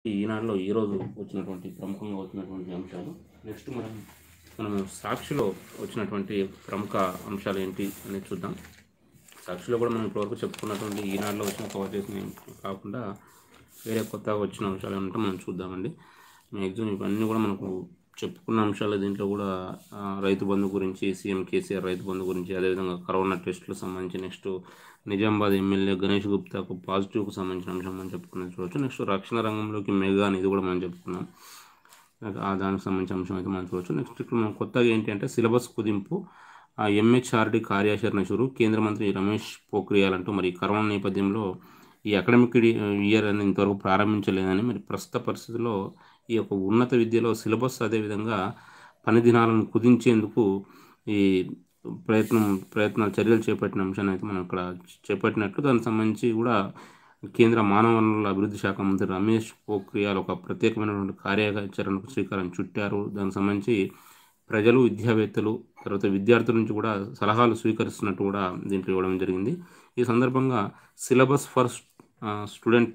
ఈనాడులో ఈరోజు వచ్చినటువంటి ప్రముఖంగా వచ్చినటువంటి అంశాలు నెక్స్ట్ మనం మనము సాక్షిలో వచ్చినటువంటి ప్రముఖ అంశాలు ఏంటి అనేది చూద్దాం సాక్షిలో కూడా మనం ఇప్పటివరకు చెప్పుకున్నటువంటి ఈనాడులో వచ్చిన కవర్ చేసిన కాకుండా వేరే కొత్తగా వచ్చిన అంశాలు ఏమంటే మనం చూద్దామండి మ్యాక్సిమం ఇవన్నీ కూడా మనకు చెప్పుకున్న అంశాలు దీంట్లో కూడా ఆ, రైతు బంధు గురించి సీఎం కేసీఆర్ రైతు బంధు గురించి అదేవిధంగా కరోనా టెస్టులకు సంబంధించి నెక్స్ట్ నిజామాబాద్ ఎమ్మెల్యే గణేష్ గుప్తాకు పాజిటివ్కు సంబంధించిన అంశం మనం చెప్పుకున్నది చూడవచ్చు నెక్స్ట్ రక్షణ రంగంలోకి మెగా అనేది కూడా మనం చెప్పుకున్నాం నాకు ఆ దానికి సంబంధించిన అంశం అయితే మనం చూడవచ్చు నెక్స్ట్ ఇక్కడ మనం కొత్తగా ఏంటి అంటే సిలబస్ కుదింపు ఆ ఎంహెచ్ఆర్డి కార్యాచరణ షురు కేంద్ర మంత్రి రమేష్ పోఖ్రియాల్ అంటూ మరి కరోనా నేపథ్యంలో ఈ అకాడమిక్ ఇయర్ అనేది ఇంతవరకు ప్రారంభించలేదని మరి ప్రస్తుత పరిస్థితుల్లో ఈ యొక్క ఉన్నత విద్యలో సిలబస్ అదేవిధంగా పని దినాలను కుదించేందుకు ఈ ప్రయత్నం ప్రయత్నాలు చర్యలు చేపట్టిన అంశాన్ని అయితే మనం ఇక్కడ చేపట్టినట్లు దానికి సంబంధించి కూడా కేంద్ర మానవ వనరుల అభివృద్ధి శాఖ మంత్రి రమేష్ పోఖ్రియాల్ ఒక ప్రత్యేకమైనటువంటి కార్యాచరణకు శ్రీకారం చుట్టారు దానికి సంబంధించి ప్రజలు విద్యావేత్తలు తర్వాత విద్యార్థుల నుంచి కూడా సలహాలు స్వీకరిస్తున్నట్టు కూడా దీంట్లో ఇవ్వడం జరిగింది ఈ సందర్భంగా syllabus for student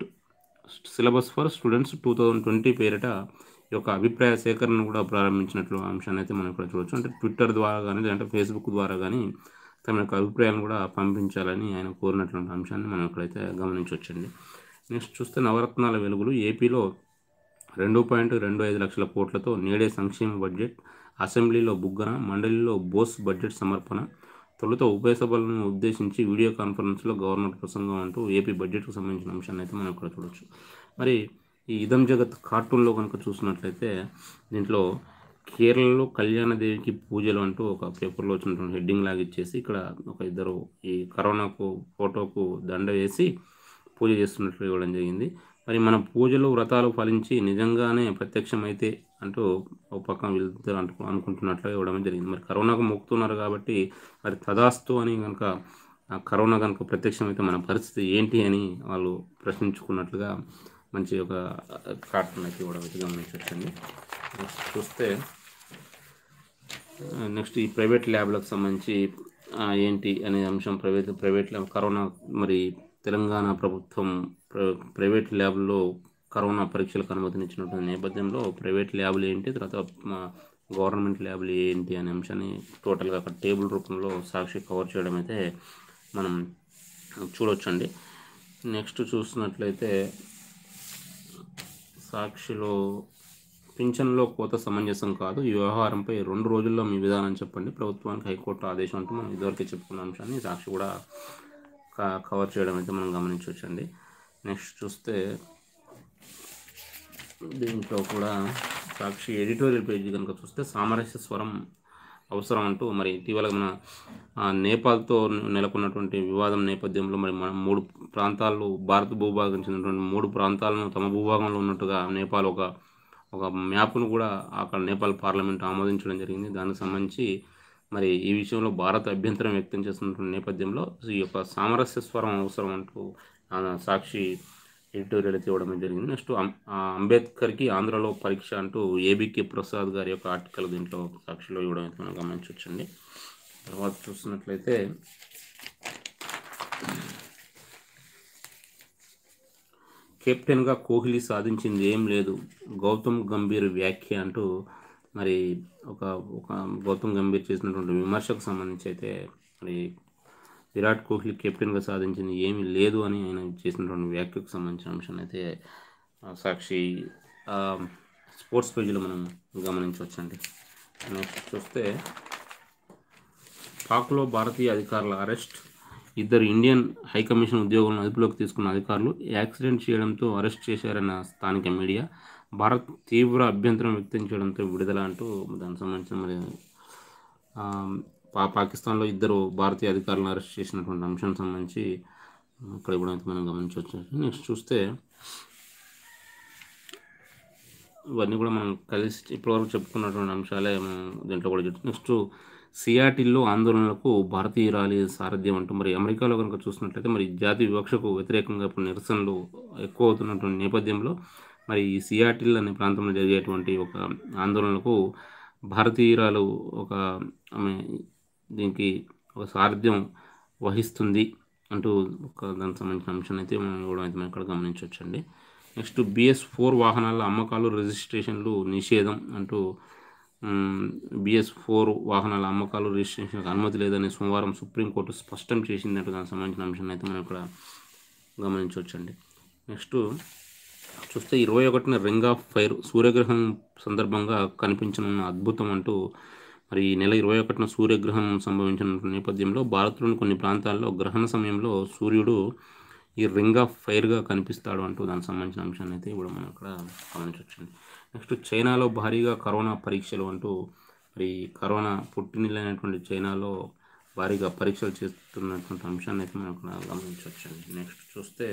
syllabus for students two thousand twenty పేరిట ఈ యొక్క అభిప్రాయ సేకరణ కూడా ప్రారంభించినట్లు అంశాన్ని అయితే మనం ఇక్కడ చూడవచ్చు అంటే ట్విట్టర్ ద్వారా కానీ లేదంటే ఫేస్బుక్ ద్వారా కానీ తమ యొక్క అభిప్రాయాలను కూడా పంపించాలని ఆయన కోరినటువంటి అంశాన్ని మనం ఇక్కడైతే గమనించవచ్చండి నెక్స్ట్ చూస్తే నవరత్నాల వెలుగులు ఏపీలో రెండు పాయింట్ రెండు ఐదు లక్షల కోట్లతో నేడే సంక్షేమ బడ్జెట్ అసెంబ్లీలో బుగ్గన మండలిలో బోస్ బడ్జెట్ సమర్పణ తొలుత ఉభయ సభలను ఉద్దేశించి వీడియో కాన్ఫరెన్స్లో గవర్నర్ ప్రసంగం అంటూ ఏపీ బడ్జెట్కు సంబంధించిన అంశాన్ని అయితే మనం ఇక్కడ చూడొచ్చు మరి ఈ ఇదం జగత్ కార్టూన్లో కనుక చూసినట్లయితే దీంట్లో కేరళలో కళ్యాణదేవికి పూజలు అంటూ ఒక పేపర్లో వచ్చినటువంటి హెడ్డింగ్ లాగా ఇచ్చేసి ఇక్కడ ఒక ఇద్దరు ఈ కరోనాకు ఫోటోకు దండ వేసి పూజ చేస్తున్నట్లు ఇవ్వడం జరిగింది మరి మన పూజలు వ్రతాలు ఫలించి నిజంగానే ప్రత్యక్షమైతే అంటూ ఒక పక్కన వీళ్ళిద్దరు అంటు అనుకుంటున్నట్లు ఇవ్వడం జరిగింది మరి కరోనాకు మొక్కుతున్నారు కాబట్టి మరి తదాస్తు అని కనుక ఆ కరోనా కనుక ప్రత్యక్షమైతే మన పరిస్థితి ఏంటి అని వాళ్ళు ప్రశ్నించుకున్నట్లుగా మంచి ఒక కార్టూన్ అయితే ఇవ్వడం అయితే గమనించవచ్చండి నెక్స్ట్ చూస్తే నెక్స్ట్ ఈ ప్రైవేట్ ల్యాబ్లకు సంబంధించి ఆ, ఏంటి అనే అంశం ప్రైవేట్ ప్రైవేట్ ల్యాబ్ కరోనా మరి తెలంగాణ ప్రభుత్వం ప్ర- ప్రైవేట్ ల్యాబ్లో కరోనా పరీక్షలకు అనుమతినిచ్చినటువంటి నేపథ్యంలో ప్రైవేట్ ల్యాబ్లు ఏంటి తర్వాత మా గవర్నమెంట్ ల్యాబ్లు ఏంటి అనే అంశాన్ని టోటల్గా అక్కడ టేబుల్ రూపంలో సాక్షి కవర్ చేయడం అయితే మనం చూడొచ్చండి నెక్స్ట్ చూసినట్లయితే సాక్షిలో పింఛన్లో కోత సమంజసం కాదు ఈ వ్యవహారంపై రెండు రోజుల్లో మీ విధానం చెప్పండి ప్రభుత్వానికి హైకోర్టు ఆదేశం అంటూ మనం ఇదివరకే చెప్పుకున్న అంశాన్ని సాక్షి కూడా క- కవర్ చేయడం అయితే మనం గమనించవచ్చండి నెక్స్ట్ చూస్తే దీంట్లో కూడా సాక్షి ఎడిటోరియల్ పేజీ కనుక చూస్తే సామరస్య స్వరం అవసరం అంటూ మరి ఇటీవల మన ఆ, నేపాల్తో నెలకొన్నటువంటి వివాదం నేపథ్యంలో మరి మన మూడు ప్రాంతాలు భారత భూభాగం చెందినటువంటి మూడు ప్రాంతాలను తమ భూభాగంలో ఉన్నట్టుగా నేపాల్ ఒక ఒక మ్యాప్ను కూడా అక్కడ నేపాల్ పార్లమెంట్ ఆమోదించడం జరిగింది దానికి సంబంధించి మరి ఈ విషయంలో భారత్ అభ్యంతరం వ్యక్తం చేస్తున్నటువంటి నేపథ్యంలో ఈ యొక్క సామరస్య స్వరం అవసరం అంటూ ఆ, సాక్షి ఎడిటోరియల్ అయితే ఇవ్వడం జరిగింది నెక్స్ట్ అం- ఆ అంబేద్కర్కి ఆంధ్రలో పరీక్ష అంటూ ఏబికే ప్రసాద్ గారి యొక్క ఆర్టికల్ దీంట్లో సాక్షిలో ఇవ్వడం అయితే మనం గమనించవచ్చండి తర్వాత చూస్తున్నట్లయితే కెప్టెన్గా కోహ్లీ సాధించింది ఏం లేదు గౌతమ్ గంభీర్ వ్యాఖ్య అంటూ మరి ఒక ఒక గౌతమ్ గంభీర్ చేసినటువంటి విమర్శకు సంబంధించి అయితే మరి విరాట్ కోహ్లీ కెప్టెన్గా సాధించింది ఏమీ లేదు అని ఆయన చేసినటువంటి వ్యాఖ్యకు సంబంధించిన అంశాన్ని అయితే ఆ, సాక్షి ఆ, స్పోర్ట్స్ పేజీలో మనం గమనించవచ్చండి నెక్స్ట్ చూస్తే పాక్లో భారతీయ అధికారుల అరెస్ట్ ఇద్దరు ఇండియన్ హైకమిషన్ ఉద్యోగులను అదుపులోకి తీసుకున్న అధికారులు యాక్సిడెంట్ చేయడంతో అరెస్ట్ చేశారన్న స్థానిక మీడియా భారత్ తీవ్ర అభ్యంతరం వ్యక్తం చేయడంతో విడుదల అంటూ దానికి సంబంధించిన మరి ఆ, పా పాకిస్తాన్లో ఇద్దరు భారతీయ అధికారులను అరెస్ట్ చేసినటువంటి అంశం సంబంధించి ఇక్కడ కూడా అయితే మనం గమనించవచ్చు నెక్స్ట్ చూస్తే ఇవన్నీ కూడా మనం కలిసి ఇప్పటివరకు చెప్పుకున్నటువంటి అంశాలే మనం దీంట్లో కూడా చెప్తాం నెక్స్ట్ సియాటిల్లో ఆందోళనలకు భారతీయురాలి సారథ్యం అంటూ మరి అమెరికాలో కనుక చూసినట్లయితే మరి జాతి వివక్షకు వ్యతిరేకంగా ఇప్పుడు నిరసనలు ఎక్కువ అవుతున్నటువంటి నేపథ్యంలో మరి ఈ సియాటిల్ అనే ప్రాంతంలో జరిగేటువంటి ఒక ఆందోళనలకు భారతీయురాలు ఒక ఆమె దీనికి ఒక సారథ్యం వహిస్తుంది అంటూ ఒక దానికి సంబంధించిన అంశాన్ని అయితే మనం ఇవ్వడం అయితే మనం ఇక్కడ గమనించవచ్చండి నెక్స్ట్ బిఎస్ ఫోర్ వాహనాల అమ్మకాలు రిజిస్ట్రేషన్లు నిషేధం అంటూ బిఎస్ ఫోర్ వాహనాల అమ్మకాలు రిజిస్ట్రేషన్కి అనుమతి లేదని సోమవారం సుప్రీంకోర్టు స్పష్టం చేసిందంటూ దానికి సంబంధించిన అంశాన్ని అయితే మనం ఇక్కడ గమనించవచ్చండి నెక్స్ట్ చూస్తే ఇరవై ఒకటిన రింగ్ ఆఫ్ ఫైర్ సూర్యగ్రహణం సందర్భంగా కనిపించనున్న అద్భుతం అంటూ మరి ఈ నెల ఇరవై ఒకటిన సూర్యగ్రహణం సంభవించిన నేపథ్యంలో భారత్లోని కొన్ని ప్రాంతాల్లో గ్రహణ సమయంలో సూర్యుడు ఈ రింగ్ ఆఫ్ ఫైర్గా కనిపిస్తాడు అంటూ దానికి సంబంధించిన అంశాన్ని అయితే ఇప్పుడు మనం ఇక్కడ గమనించవచ్చండి నెక్స్ట్ చైనాలో భారీగా కరోనా పరీక్షలు అంటూ మరి కరోనా పుట్టినిల్లైనటువంటి చైనాలో భారీగా పరీక్షలు చేస్తున్నటువంటి అంశాన్ని అయితే మనం ఇక్కడ గమనించవచ్చండి నెక్స్ట్ చూస్తే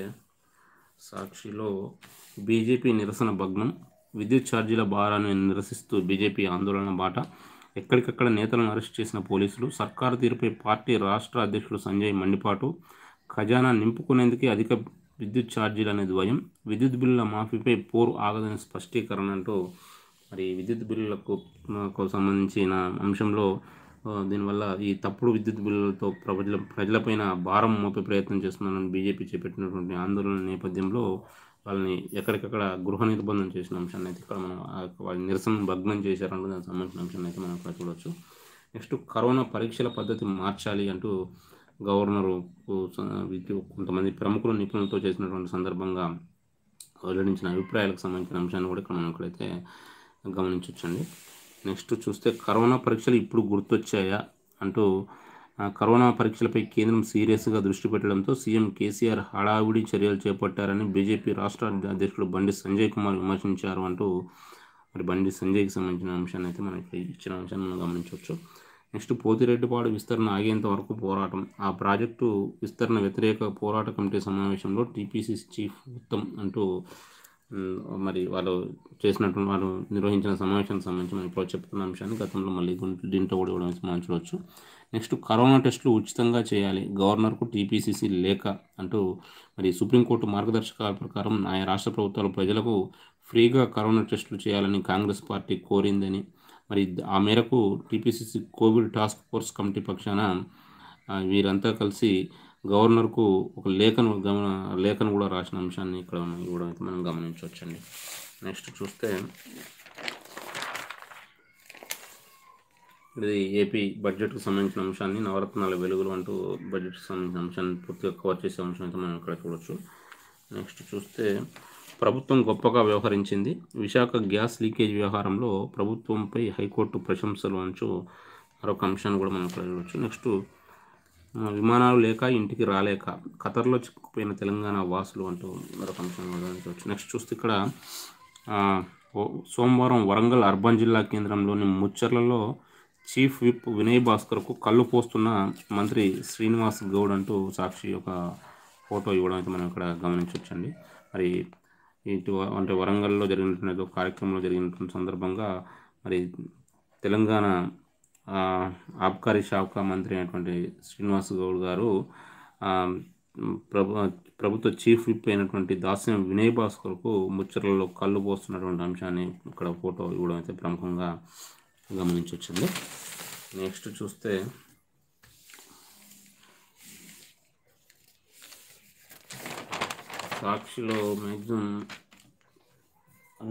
సాక్షిలో బీజేపీ నిరసన భగ్నం విద్యుత్ ఛార్జీల భారాన్ని నిరసిస్తూ బీజేపీ ఆందోళన బాట ఎక్కడికక్కడ నేతలను అరెస్ట్ చేసిన పోలీసులు సర్కారు తీరుపై పార్టీ రాష్ట్ర అధ్యక్షుడు సంజయ్ మండిపాటు ఖజానా నింపుకునేందుకే అధిక విద్యుత్ ఛార్జీలు అనే ద్వయం విద్యుత్ బిల్లుల మాఫీపై పోరు ఆగదని స్పష్టీకరణ అంటూ మరి విద్యుత్ బిల్లులకు కు సంబంధించిన అంశంలో ఆ, దీనివల్ల ఈ తప్పుడు విద్యుత్ బిల్లులతో ప్రజల ప్రజలపైన భారం మోపే ప్రయత్నం చేస్తున్నారని బీజేపీ చేపట్టినటువంటి ఆందోళన నేపథ్యంలో వాళ్ళని ఎక్కడికక్కడ గృహ నిర్బంధం చేసిన అంశాన్ని అయితే ఇక్కడ మనం ఆ యొక్క వాళ్ళ నిరసన భగ్నం చేశారంటూ దానికి సంబంధించిన అంశాన్ని అయితే మనం ఇక్కడ చూడవచ్చు నెక్స్ట్ కరోనా పరీక్షల పద్ధతి మార్చాలి అంటూ గవర్నరు కొంతమంది ప్రముఖులు నిపుణులతో చేసినటువంటి సందర్భంగా వెల్లడించిన అభిప్రాయాలకు సంబంధించిన అంశాన్ని కూడా ఇక్కడ మనం ఇక్కడైతే గమనించవచ్చండి నెక్స్ట్ చూస్తే కరోనా పరీక్షలు ఇప్పుడు గుర్తొచ్చాయా అంటూ ఆ, కరోనా పరీక్షలపై కేంద్రం సీరియస్గా దృష్టి పెట్టడంతో సీఎం కేసీఆర్ హడావుడి చర్యలు చేపట్టారని బీజేపీ రాష్ట్ర అధ్యక్షుడు బండి సంజయ్ కుమార్ విమర్శించారు అంటూ మరి బండి సంజయ్కి సంబంధించిన అంశాన్ని అయితే మనకి ఇచ్చిన అంశాన్ని మనం గమనించవచ్చు నెక్స్ట్ పోతిరెడ్డిపాడు విస్తరణ ఆగేంత వరకు పోరాటం ఆ ప్రాజెక్టు విస్తరణ వ్యతిరేక పోరాట కమిటీ సమావేశంలో టీపీసీసీ చీఫ్ ఉత్తమ్ అంటూ ఉమ్, మరి వాళ్ళు చేసినటువంటి వాళ్ళు నిర్వహించిన సమావేశానికి సంబంధించి మనం ఇప్పుడు చెప్తున్న అంశాన్ని గతంలో మళ్ళీ గుంట- దీంట్లో కూడా ఇవ్వడం మనం చూడవచ్చు నెక్స్ట్ కరోనా టెస్టులు ఉచితంగా చేయాలి గవర్నర్కు టీపీసీసీ లేఖ అంటూ మరి సుప్రీంకోర్టు మార్గదర్శకాల ప్రకారం ఆయా రాష్ట్ర ప్రభుత్వాలు ప్రజలకు ఫ్రీగా కరోనా టెస్టులు చేయాలని కాంగ్రెస్ పార్టీ కోరిందని మరి ఆ మేరకు TPCC covid task force committee పక్షాన ఆ, వీరంతా కలిసి గవర్నర్కు ఒక లేఖను గమన లేఖను కూడా రాసిన అంశాన్ని ఇక్కడ మనం ఇవ్వడం అయితే మనం గమనించవచ్చండి నెక్స్ట్ చూస్తే ఇది ఏపీ బడ్జెట్కు సంబంధించిన అంశాన్ని నవరత్నాల వెలుగులు అంటూ బడ్జెట్కి సంబంధించిన అంశాన్ని పూర్తిగా కవర్ చేసే అంశం అయితే మనం ఇక్కడ చూడొచ్చు నెక్స్ట్ చూస్తే ప్రభుత్వం గొప్పగా వ్యవహరించింది విశాఖ గ్యాస్ లీకేజ్ వ్యవహారంలో ప్రభుత్వంపై హైకోర్టు ప్రశంసలు అంచు మరొక అంశాన్ని కూడా మనం ఇక్కడ చూడవచ్చు నెక్స్ట్ ఆ, విమానాలు లేక ఇంటికి రాలేక ఖతర్లో చిక్కుపోయిన తెలంగాణ వాసులు అంటూ మరొక అంశం కూడా గమనించవచ్చు నెక్స్ట్ చూస్తే ఇక్కడ ఆ, ఓ- సోమవారం వరంగల్ అర్బన్ జిల్లా కేంద్రంలోని ముచ్చర్లలో చీఫ్ విప్ వినయ్ భాస్కర్కు కళ్ళు పోస్తున్న మంత్రి శ్రీనివాస్ గౌడ్ అంటూ సాక్షి ఒక ఫోటో ఇవ్వడం అయితే మనం ఇక్కడ గమనించవచ్చండి మరి ఇటు అంటే వరంగల్లో జరిగినటువంటి ఒక కార్యక్రమంలో జరిగినటువంటి సందర్భంగా మరి తెలంగాణ ఆ, ఆబ్కారీ శాఖ మంత్రి అయినటువంటి శ్రీనివాస్ గౌడ్ గారు ఆ, ప్రభు ప్రభుత్వ చీఫ్ విప్ అయినటువంటి దాస్యం వినయ్ భాస్కర్కు ముచ్చర్లలో కళ్ళు పోస్తున్నటువంటి అంశాన్ని ఇక్కడ ఫోటో ఇవ్వడం అయితే ప్రముఖంగా గమనించవచ్చండి నెక్స్ట్ చూస్తే సాక్షిలో మ్యాక్సిమం